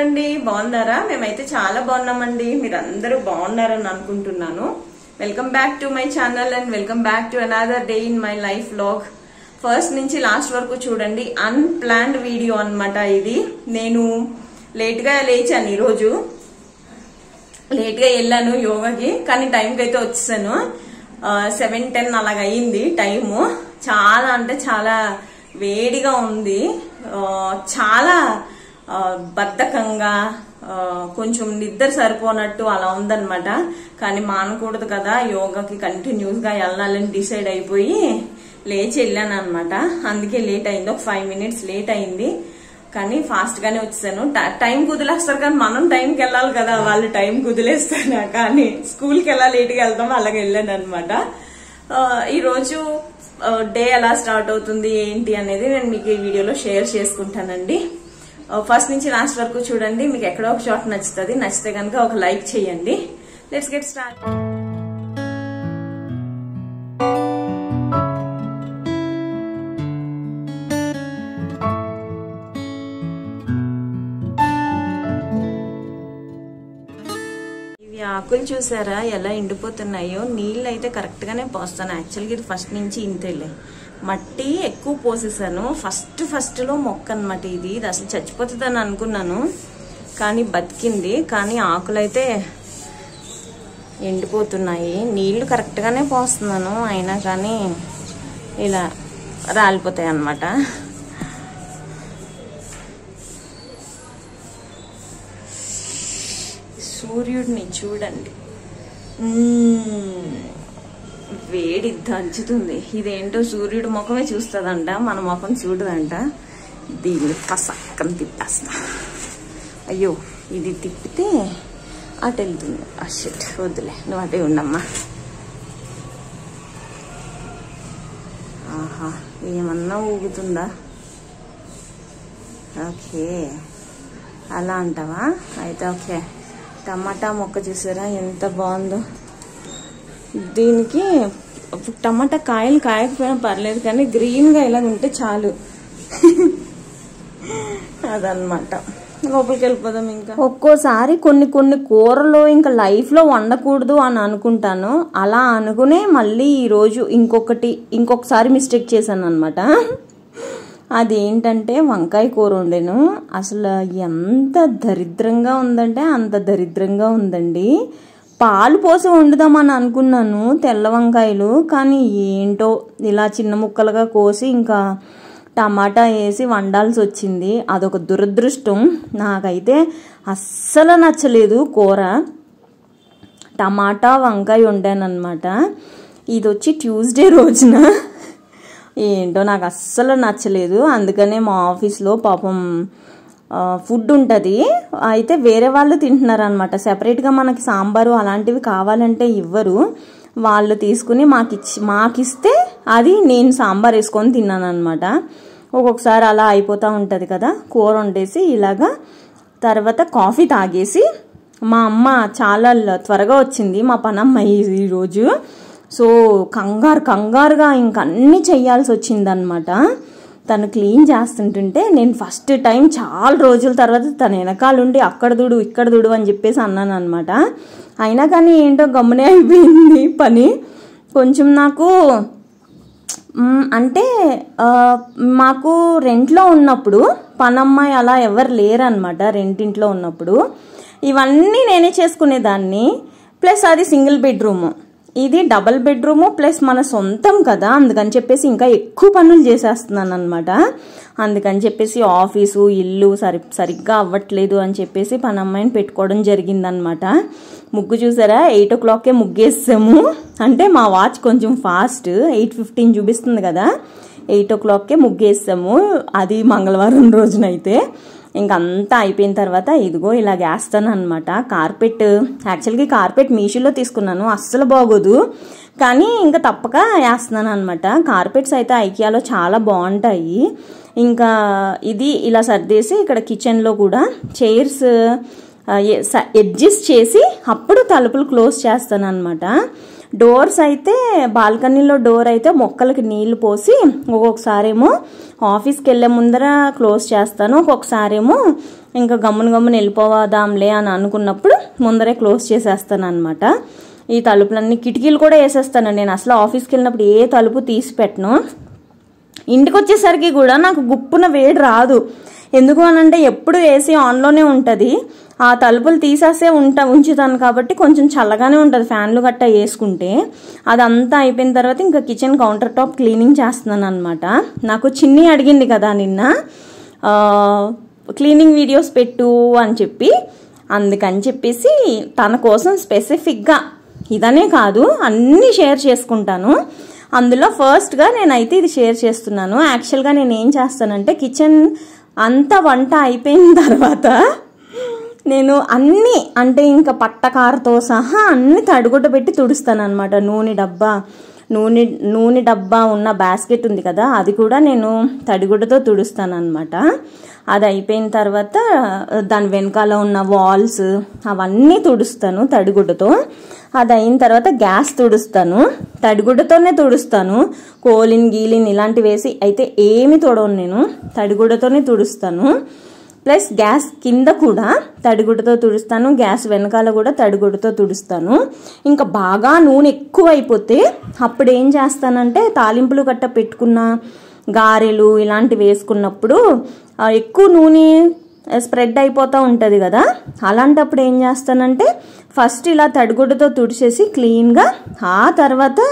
అండి బాగున్నారా మేమైతే చాలా బాగున్నామండి మీరందరూ బాగున్నారని అనుకుంటున్నాను welcome back to my channel and welcome back to another day in my life vlog first నుంచి లాస్ట్ వరకు చూడండి అన్ప్లాన్డ్ వీడియో అన్నమాట ఇది నేను లేట్ గా లేచాను ఈరోజు లేట్ గా వెళ్ళాను యోగాకి కానీ టైంకి అయితే వచ్చేసాను సెవెన్ టెన్ అలాగ అయ్యింది టైము చాలా అంటే చాలా వేడిగా ఉంది ఆ, చాలా ఆ, బద్ధకంగా ఆ, కొంచెం నిద్ర సరిపోనట్టు అలా ఉందన్నమాట కానీ మానకూడదు కదా యోగాకి కంటిన్యూస్ గా వెళ్ళాలని డిసైడ్ అయిపోయి లేచి వెళ్ళాను అనమాట అందుకే లేట్ అయింది ఒక ఫైవ్ మినిట్స్ లేట్ అయింది కానీ ఫాస్ట్ గానే వచ్చేసాను ట- టైం కుదిలేస్తారు కానీ మనం టైంకి వెళ్ళాలి కదా వాళ్ళు టైం కుదిలేస్తారు కానీ స్కూల్కి ఎలా లేట్గా వెళ్తామో అలాగే వెళ్ళాను అనమాట ఈ రోజు డే ఎలా స్టార్ట్ అవుతుంది ఏంటి అనేది నేను మీకు ఈ వీడియోలో షేర్ చేసుకుంటానండి ఫస్ట్ నుంచి లాస్ట్ వరకు చూడండి మీకు ఎక్కడో ఒక చోట నచ్చుతుంది నచ్చితే కనుక ఒక లైక్ చేయండి లెట్స్ గెట్ స్టార్ట్ ఇవి ఆకులు చూసారా ఎలా ఎండిపోతున్నాయో నీళ్ళు అయితే కరెక్ట్ గానే పోస్తాను యాక్చువల్గా ఇది ఫస్ట్ నుంచి ఇంతేలే మట్టి ఎక్కువ పోసేసాను ఫస్ట్ ఫస్ట్ లో మొక్క అనమాట ఇది ఇది అసలు చచ్చిపోతుందని అనుకున్నాను కానీ బతికింది కానీ ఆకులైతే ఎండిపోతున్నాయి నీళ్లు కరెక్ట్ గానే పోస్తున్నాను అయినా కానీ ఇలా రాలిపోతాయి అన్నమాట సూర్యుడిని చూడండి మ్మ్. వేడి దంచుతుంది ఇదేంటో సూర్యుడు ముఖమే చూస్తుందంట మన ముఖం చూడదంట దీన్ని పసక్కన తిప్పేస్తా అయ్యో ఇది తిప్పితే అటు వెళ్తుంది అషట్ వద్దులే నువ్వు అటే ఉండమ్మా ఆహా ఏమన్నా ఊగుతుందా ఓకే అలా అంటావా అయితే ఓకే టమాటా మొక్క చూసారా ఎంత బాగుందో దీనికి టమాటా కాయలు కాయకపోయినా పర్లేదు కానీ గ్రీన్గా ఇలా ఉంటే చాలు అదనమాట లోపలికి వెళ్ళిపోదాం ఇంకా ఒక్కోసారి కొన్ని కొన్ని కూరలు ఇంకా లైఫ్లో వండకూడదు అని అనుకుంటాను అలా అనుకునే మళ్ళీ ఈరోజు ఇంకొకటి ఇంకొకసారి మిస్టేక్ చేశాను అనమాట అదేంటంటే వంకాయ కూర వండాను అసలు ఎంత దరిద్రంగా ఉందంటే అంత దరిద్రంగా ఉందండి పాలు పోసి వండుదామని అనుకున్నాను తెల్ల వంకాయలు కానీ ఏంటో ఇలా చిన్న ముక్కలుగా కోసి ఇంకా టమాటా వేసి వండాల్సి వచ్చింది అదొక దురదృష్టం నాకైతే అస్సలు నచ్చలేదు కూర టమాటా వంకాయ వండాను అనమాట ఇది వచ్చి ట్యూస్డే రోజున ఏంటో నాకు అస్సలు నచ్చలేదు అందుకనే మా ఆఫీస్లో పాపం ఆ, ఫుడ్ ఉంటుంది అయితే వేరే వాళ్ళు తింటున్నారు అనమాట సెపరేట్గా మనకి సాంబారు అలాంటివి కావాలంటే ఇవ్వరు వాళ్ళు తీసుకుని మాకు ఇచ్చి మాకిస్తే అది నేను సాంబార్ వేసుకొని తిన్నాను అనమాట ఒక్కొక్కసారి అలా అయిపోతూ ఉంటుంది కదా కూర వండేసి ఇలాగా తర్వాత కాఫీ తాగేసి మా అమ్మ చాలా ల- త్వరగా వచ్చింది మా పనమ్మ ఈ- ఈరోజు సో కంగారు కంగారుగా ఇంక అన్నీ చెయ్యాల్సి వచ్చిందనమాట తను క్లీన్ చేస్తుంటుంటే నేను ఫస్ట్ టైం చాలా రోజుల తర్వాత తన వెనకాలండి అక్కడ దుడు ఇక్కడ దుడు అని చెప్పేసి అన్నాను అనమాట అయినా కానీ ఏంటో గమ్మునే అయిపోయింది పని కొంచెం నాకు మ్, అంటే ఆ, మాకు రెంట్లో ఉన్నప్పుడు పనమ్మాయి అలా ఎవరు లేరనమాట రెంటింట్లో ఉన్నప్పుడు ఇవన్నీ నేనే చేసుకునేదాన్ని ప్లస్ అది సింగిల్ బెడ్రూమ్ ఇది డబల్ బెడ్రూము ప్లస్ మన సొంతం కదా అందుకని చెప్పేసి ఇంకా ఎక్కువ పనులు చేసేస్తున్నాను అనమాట అందుకని చెప్పేసి ఆఫీసు ఇల్లు సరి సరిగ్గా అవ్వట్లేదు అని చెప్పేసి పనమ్మాయిని పెట్టుకోవడం జరిగిందనమాట ముగ్గు చూసారా ఎయిట్ ఓ క్లాక్కే ముగ్గేసాము అంటే మా వాచ్ కొంచెం ఫాస్ట్ ఎయిట్ ఫిఫ్టీన్ చూపిస్తుంది కదా ఎయిట్ ఓ క్లాక్కే ముగ్గేసాము అది మంగళవారం రోజునైతే ఇంకంతా అయిపోయిన తర్వాత ఇదిగో ఇలా వేస్తాను అనమాట కార్పెట్ యాక్చువల్గా ఈ కార్పెట్ మీషోలో తీసుకున్నాను అస్సలు బాగోదు కానీ ఇంకా తప్పక వేస్తున్నాను అనమాట కార్పెట్స్ అయితే ఐకియాలో చాలా బాగుంటాయి ఇంకా ఇది ఇలా సర్దేసి ఇక్కడ కిచెన్లో కూడా చైర్స్ అడ్జస్ట్ చేసి అప్పుడు తలుపులు క్లోజ్ చేస్తాను అనమాట డోర్స్ అయితే బాల్కనీలో డోర్ అయితే మొక్కలకి నీళ్లు పోసి ఒక్కొక్కసారేమో ఆఫీస్కి వెళ్ళే ముందర క్లోజ్ చేస్తాను ఒక్కొక్కసారేమో ఇంకా గమ్మున గమ్మున వెళ్ళిపోదాంలే అని అనుకున్నప్పుడు ముందరే క్లోజ్ చేసేస్తాను అనమాట ఈ తలుపులన్నీ కిటికీలు కూడా వేసేస్తాను నేను అసలు ఆఫీస్కి వెళ్ళినప్పుడు ఏ తలుపు తీసి పెట్టను ఇంటికి వచ్చేసరికి కూడా నాకు గుప్పున వేడి రాదు ఎందుకు అనంటే ఎప్పుడు ఏసీ ఆన్లోనే ఉంటుంది ఆ తలుపులు తీసేసే ఉంటా ఉంచుతాను కాబట్టి కొంచెం చల్లగానే ఉంటుంది ఫ్యాన్లు గట్టా వేసుకుంటే అదంతా అయిపోయిన తర్వాత ఇంకా కిచెన్ కౌంటర్ టాప్ క్లీనింగ్ చేస్తున్నాను అనమాట నాకు చిన్ని అడిగింది కదా నిన్న ఆ, క్లీనింగ్ వీడియోస్ పెట్టు అని చెప్పి అందుకని చెప్పేసి తన కోసం స్పెసిఫిక్గా ఇదనే కాదు అన్నీ షేర్ చేసుకుంటాను అందులో ఫస్ట్గా నేనైతే ఇది షేర్ చేస్తున్నాను యాక్చువల్గా నేను ఏం చేస్తానంటే కిచెన్ అంతా వంట అయిపోయిన తర్వాత నేను అన్నీ అంటే ఇంకా పట్టకారతో సహా అన్ని తడిగుడ్డ పెట్టి తుడుస్తాను అనమాట నూనె డబ్బా నూనె నూనె డబ్బా ఉన్న బాస్కెట్ ఉంది కదా అది కూడా నేను తడిగుడ్డతో తుడుస్తాను అనమాట అది అయిపోయిన తర్వాత దాని వెనకాల ఉన్న వాల్స్ అవన్నీ తుడుస్తాను తడిగుడ్డతో అది అయిన తర్వాత గ్యాస్ తుడుస్తాను తడిగుడ్డతోనే తుడుస్తాను కోలిన్ గీలిన్ ఇలాంటివి వేసి అయితే ఏమి తొడవను నేను తడిగుడ్డతోనే తుడుస్తాను ప్లస్ గ్యాస్ కింద కూడా తడిగుడ్డతో తుడుస్తాను గ్యాస్ వెనకాల కూడా తడిగుడ్డతో తుడుస్తాను ఇంకా బాగా నూనె ఎక్కువ అయిపోతే అప్పుడు ఏం చేస్తానంటే తాలింపులు గట్ట పెట్టుకున్న గారెలు ఇలాంటివి వేసుకున్నప్పుడు ఆ, ఎక్కువ నూనె స్ప్రెడ్ అయిపోతూ ఉంటుంది కదా అలాంటప్పుడు ఏం చేస్తానంటే ఫస్ట్ ఇలా తడిగుడ్డతో తుడిచేసి క్లీన్గా ఆ తర్వాత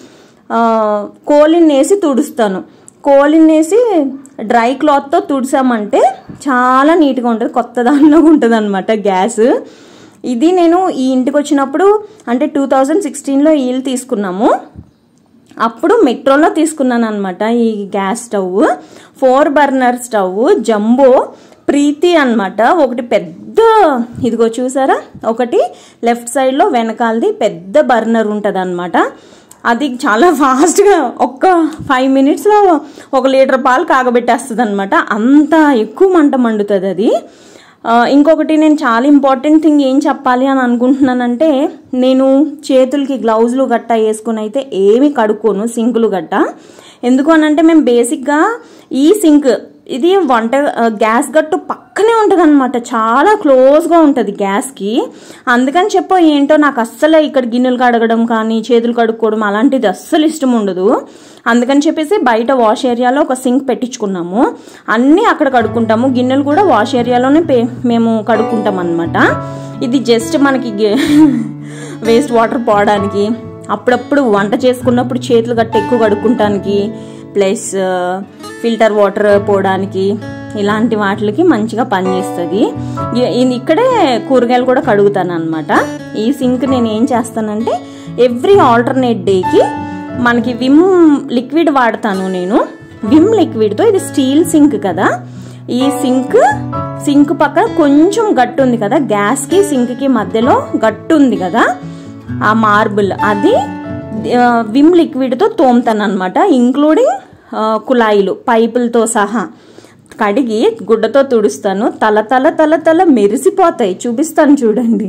కోలిన్ వేసి తుడుస్తాను కోలిన్ వేసి డ్రై క్లాత్తో తుడిసామంటే చాలా నీట్గా ఉంటుంది కొత్త దానిలో ఉంటుంది అనమాట గ్యాస్ ఇది నేను ఈ ఇంటికి వచ్చినప్పుడు అంటే టూ థౌజండ్ సిక్స్టీన్లో ఇల్లు తీసుకున్నాము అప్పుడు మెట్రోలో తీసుకున్నాను అనమాట ఈ gas stove four burner stove jumbo Preethi అన్నమాట ఒకటి పెద్ద ఇదిగో చూసారా ఒకటి లెఫ్ట్ సైడ్లో వెనకాలది పెద్ద బర్నర్ ఉంటుంది అనమాట అది చాలా ఫాస్ట్గా ఒక్క ఫైవ్ మినిట్స్లో ఒక లీటర్ పాలు కాగబెట్టేస్తుంది అనమాట అంత ఎక్కువ మంట మండుతుంది అది ఆ, ఇంకొకటి నేను చాలా ఇంపార్టెంట్ థింగ్ ఏం చెప్పాలి అని అనుకుంటున్నానంటే నేను చేతులకి గ్లౌజులు గట్టా వేసుకుని అయితే ఏమి కడుక్కోను సింకులు గట్ట ఎందుకు అనంటే మేము బేసిక్గా ఈ సింక్ ఇది వంట ఆ, గ్యాస్ గట్టు పక్కనే ఉంటుంది అనమాట చాలా క్లోజ్గా ఉంటుంది గ్యాస్కి అందుకని చెప్పో ఏంటో నాకు అస్సలు ఇక్కడ గిన్నెలు కడగడం కానీ చేతులు కడుక్కోవడం అలాంటిది అస్సలు ఇష్టం ఉండదు అందుకని చెప్పేసి బయట వాష్ ఏరియాలో ఒక సింక్ పెట్టించుకున్నాము అన్నీ అక్కడ కడుక్కుంటాము గిన్నెలు కూడా వాష్ ఏరియాలోనే పే మేము కడుక్కుంటాం అనమాట ఇది జస్ట్ మనకి వేస్ట్ వాటర్ పోవడానికి అప్పుడప్పుడు వంట చేసుకున్నప్పుడు చేతులు గట్ట ఎక్కువ కడుక్కుంటానికి ప్లస్ ఫిల్టర్ వాటర్ పోవడానికి ఇలాంటి వాటికి మంచిగా పనిచేస్తుంది ఇ- ఇది ఇక్కడే కూరగాయలు కూడా కడుగుతాను అనమాట ఈ సింక్ నేను ఏం చేస్తానంటే ఎవ్రీ ఆల్టర్నేట్ డేకి మనకి విమ్ లిక్విడ్ వాడతాను నేను విమ్ లిక్విడ్తో ఇది స్టీల్ సింక్ కదా ఈ సింక్ సింక్ పక్కన కొంచెం గట్టు ఉంది కదా గ్యాస్కి సింక్కి మధ్యలో గట్టు ఉంది కదా ఆ మార్బుల్ అది ఆ, విమ్ లిక్విడ్తో తోముతాను అనమాట ఇంక్లూడింగ్ ఆ, కుళాయిలు పైపులతో సహా కడిగి గుడ్డతో తుడుస్తాను తల తల తల తల మెరిసిపోతాయి చూపిస్తాను చూడండి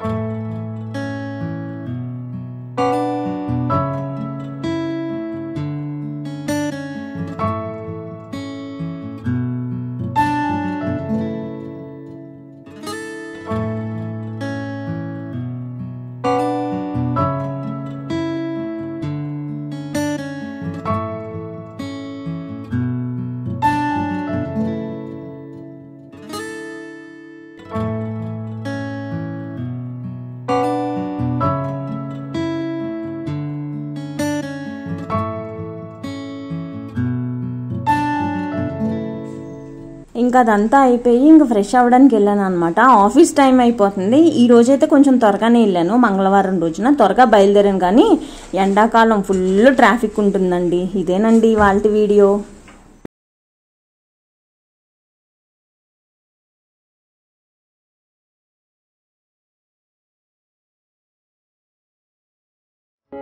ఇంకా అదంతా అయిపోయి ఇంకా ఫ్రెష్ అవ్వడానికి వెళ్ళాను అనమాట ఆఫీస్ టైం అయిపోతుంది ఈ రోజైతే కొంచెం త్వరగానే వెళ్ళాను మంగళవారం రోజున త్వరగా బయలుదేరాను కానీ ఎండాకాలం ఫుల్ ట్రాఫిక్ ఉంటుందండి ఇదేనండి వాళ్ళ వీడియో